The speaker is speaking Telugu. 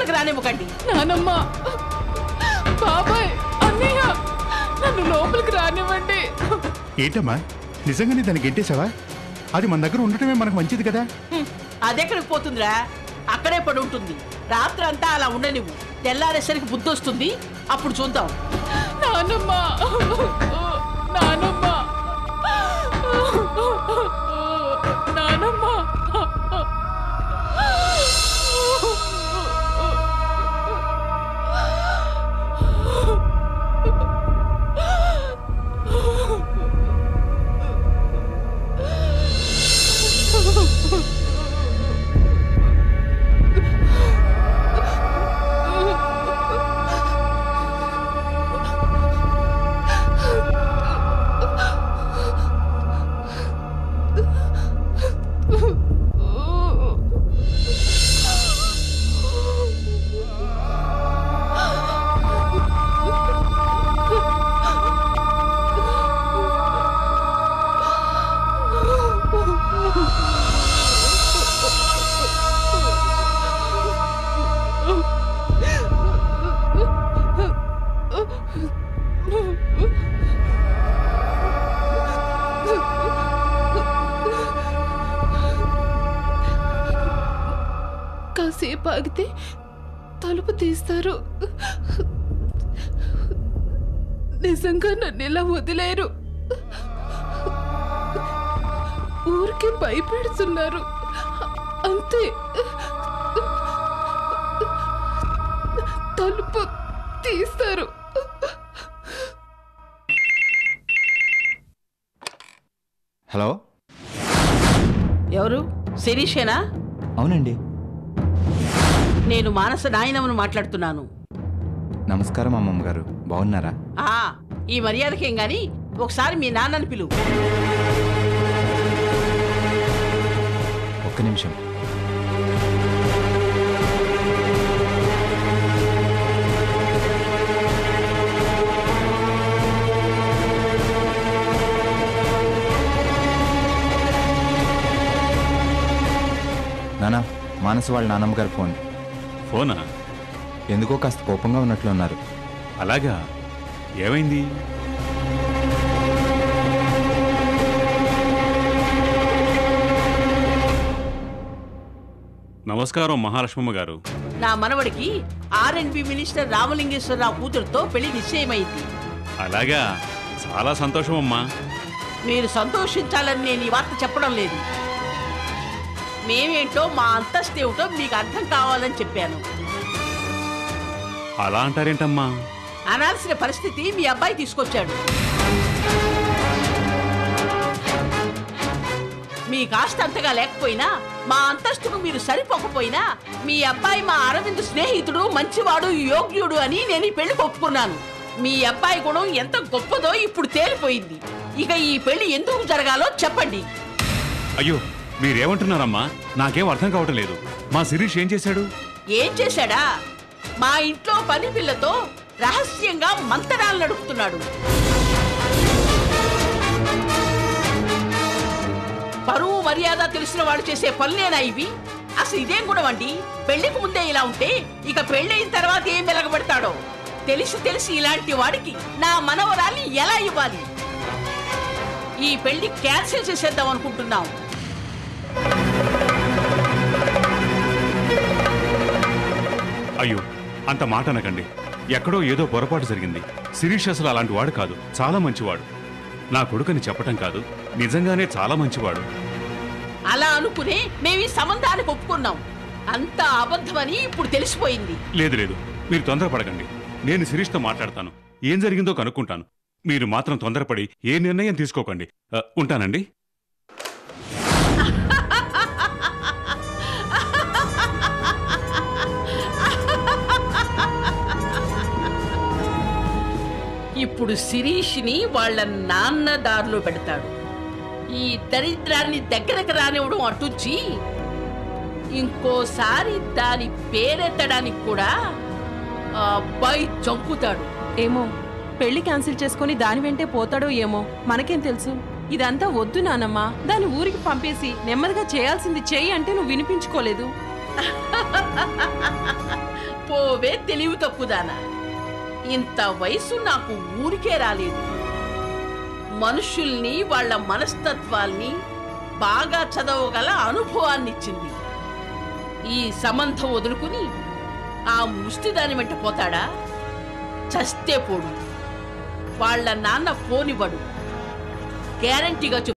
లోపలికి రానివ్వకండి నానమ్మ బాబాయ్ అన్నయ్య నన్ను లోపలికి రానివ్వండి ఏంటమ్మా నిజంగానే దాన్ని గెంటేశావా అది మన దగ్గర ఉండటమే మనకు మంచిది కదా హ్మ్, అదెక్కడికి పోతుందిరా అక్కడే పడి ఉంటుంది రాత్రి అంతా అలా ఉండనివ్వు తెల్లారేసరికి బుద్ధి వస్తుంది అప్పుడు చూద్దాం నానమ్మ నానమ్మ నానమ్మ కాసేపు ఆగితే తలుపు తీస్తారు నిజంగా నన్ను ఇలా వదిలేరు ఊరికే భయపెడుతున్నారు అంతే తలుపు తీస్తారు హలో ఎవరు శిరీషేనా అవునండి నేను మానస నాయనమ్మను మాట్లాడుతున్నాను నమస్కారం అమ్మమ్మ గారు బాగున్నారా ఆ ఈ మర్యాదకేం గాని ఒకసారి మీ నాన్నని పిలువు ఒక్క నిమిషం నానా మానస వాళ్ళ నాన్నమ్మ గారి ఫోన్ ఫోనా ఎందుకో కాస్త కోపంగా ఉన్నట్లు ఉన్నారు అలాగా ఏమైంది నమస్కారం మహాలక్ష్మమ్మ గారు నా మనవడికి ఆర్ఎండ్బి మినిస్టర్ రామలింగేశ్వరరావు కూతురుతో పెళ్లి నిశ్చయమైంది అలాగా చాలా సంతోషం అమ్మా మీరు సంతోషించాలని నేను ఈ వార్త చెప్పడం లేదు మేమేంటో మా అంతస్తు ఏమిటో మీకు అర్థం కావాలని చెప్పాను అలా అంటారేంటమ్మా అనాల్సిన పరిస్థితి మీ అబ్బాయి తీసుకొచ్చాడు మీ కాస్త అంతగా లేకపోయినా మా అంతస్తుకు మీరు సరిపోకపోయినా మీ అబ్బాయి మా అరవింద్ స్నేహితుడు మంచివాడు యోగ్యుడు అని నేను ఈ పెళ్లి ఒప్పుకున్నాను మీ అబ్బాయి గుణం ఎంత గొప్పదో ఇప్పుడు తేలిపోయింది ఇక ఈ పెళ్లి ఎందుకు జరగాలో చెప్పండి అయ్యో మీరేమంటున్నారమ్మా నాకేం అర్థం కావటం లేదు మా శిరీష్ ఏం చేశాడు ఏం చేశాడా మా ఇంట్లో పని పిల్లతో రహస్యంగా మంతనాలు నడుపుతున్నాడు పరువు మర్యాద తెలిసిన వాడు చేసే పనులేనా ఇవి అసలు ఇదేం గుణం అండి పెళ్లికి ముందే ఇలా ఉంటే ఇక పెళ్ళైన తర్వాత ఏం వెలగబెడతాడో తెలిసి తెలిసి ఇలాంటి వాడికి నా మనవరాల్ని ఎలా ఇవ్వాలి ఈ పెళ్లి క్యాన్సిల్ చేసేద్దాం అనుకుంటున్నాం అయ్యో అంత మాట అనకండి ఎక్కడో ఏదో పొరపాటు జరిగింది శిరీష్ అసలు అలాంటి వాడు కాదు చాలా మంచివాడు నా కొడుకని చెప్పటం కాదు నిజంగానే చాలా మంచివాడు అలా అనుకునే మేము ఈ సంబంధానికి ఒప్పుకున్నాం అంత అబద్ధమని ఇప్పుడు తెలిసిపోయింది లేదు లేదు మీరు తొందరపడకండి నేను శిరీష్తో మాట్లాడతాను ఏం జరిగిందో కనుక్కుంటాను మీరు మాత్రం తొందరపడి ఏ నిర్ణయం తీసుకోకండి ఆ, ఉంటానండి ఇప్పుడు శిరీష్ని వాళ్ళ నాన్న దారిలో పెడతాడు ఈ దరిద్రాన్ని దగ్గరకు రానివ్వడం అటుంచి ఇంకోసారి దాని పేరెత్తడానికి కూడా ఆ అబ్బాయి చంపుతాడు ఏమో పెళ్లి క్యాన్సిల్ చేసుకొని దాని వెంటే పోతాడో ఏమో మనకేం తెలుసు ఇదంతా వద్దు నానమ్మా దాని ఊరికి పంపేసి నెమ్మదిగా చేయాల్సింది చెయ్యి అంటే నువ్వు వినిపించుకోలేదు పోవే తెలివి తక్కుదానా ఇంత వయసు నాకు ఊరికే రాలేదు మనుషుల్ని వాళ్ళ మనస్తత్వాల్ని బాగా చదవగల అనుభవాన్నిచ్చింది ఈ సంబంధం వదులుకుని ఆ ముష్టి దాని వెంట పోతాడా చస్తే పోడు వాళ్ళ నాన్న పోనివ్వడు గ్యారంటీగా చెప్తున్నా.